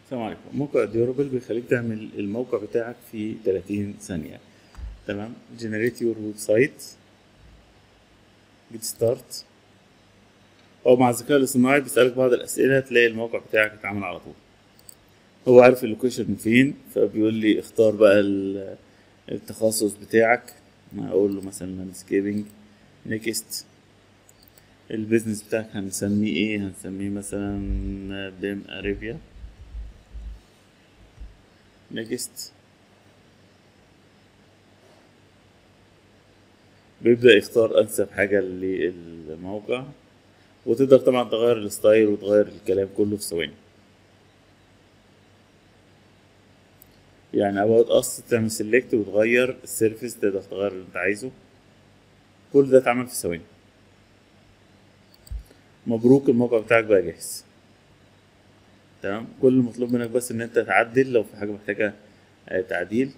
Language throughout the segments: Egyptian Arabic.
السلام عليكم موقع ديورابل بيخليك تعمل الموقع بتاعك في 30 ثانية تمام جنريت يور ويب سايت جيت ستارت هو مع الذكاء الاصطناعي بيسألك بعض الأسئلة تلاقي الموقع بتاعك اتعمل على طول هو عارف اللوكيشن فين فبيقول لي اختار بقى ال- التخصص بتاعك اقول له مثلا لاندسكيبنج نيكست البيزنس بتاعك هنسميه ايه هنسميه مثلا بيم اريبيا نيكست بيبدأ يختار أنسب حاجة للموقع وتقدر طبعا تغير الستايل وتغير الكلام كله في ثواني يعني about us تعمل سيلكت وتغير السيرفيس تقدر تغير اللي انت عايزه كل ده اتعمل في ثواني مبروك الموقع بتاعك بقى جاهز تمام كل المطلوب منك بس ان انت تعدل لو في حاجه محتاجه آه، تعديل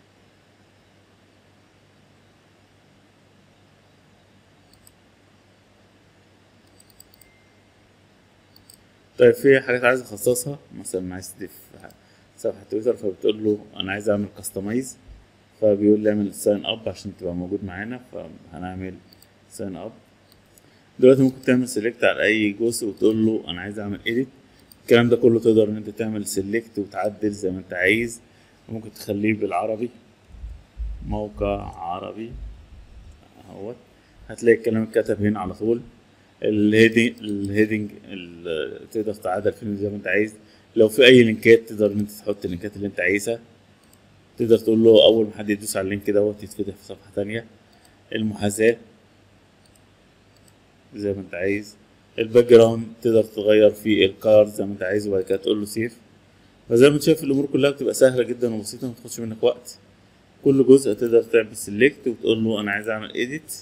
طيب في حاجات عايز اخصصها مثلا عايز تضيف صفحه تويتر فبتقول له انا عايز اعمل كاستمايز فبيقول لي اعمل ساين اب عشان تبقى موجود معانا فهنعمل ساين اب دلوقتي ممكن تعمل سيلكت على اي جزء وتقول له انا عايز اعمل اديت الكلام ده كله تقدر ان انت تعمل سيلكت وتعدل زي ما انت عايز ممكن تخليه بالعربي موقع عربي اهوت هتلاقي الكلام اتكتب هنا على طول الهيدنج الهيدنج ال- تقدر تعدل فيه زي ما انت عايز لو في اي لينكات تقدر ان انت تحط اللينكات اللي انت عايزها تقدر تقول له اول ما حد يدوس على اللينك دوت يتفتح في صفحة تانية المحاذاة زي ما انت عايز الباك جراوند تقدر تغير فيه الكار زي ما انت عايز وبعد كده تقول له سيف فزي ما انت شايف الامور كلها بتبقى سهله جدا وبسيطه ما تاخدش منك وقت كل جزء تقدر تعمل سيلكت وتقول له انا عايز اعمل اديت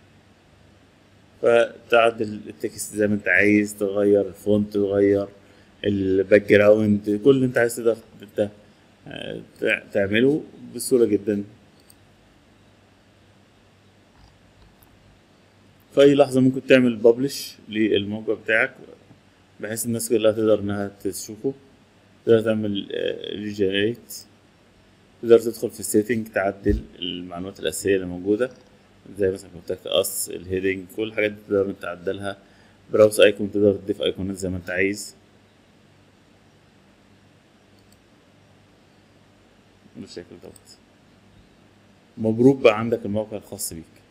فتعدل التكست زي ما انت عايز تغير الفونت تغير الباك جراوند كل اللي انت عايز تقدر انت آه، تع- تعمله بسهوله جدا في اي لحظه ممكن تعمل ببلش للموقع بتاعك بحيث الناس كلها تقدر انها تشوفه تقدر تعمل ريجنريت تقدر تدخل في السيتنج تعدل المعلومات الاساسيه اللي موجوده زي مثلا كونتاكت اس الهيدنج كل الحاجات دي تقدر انت تعدلها براوس ايكون تقدر تضيف ايقونات زي ما انت عايز بالشكل دوت مبروك بقى عندك الموقع الخاص بيك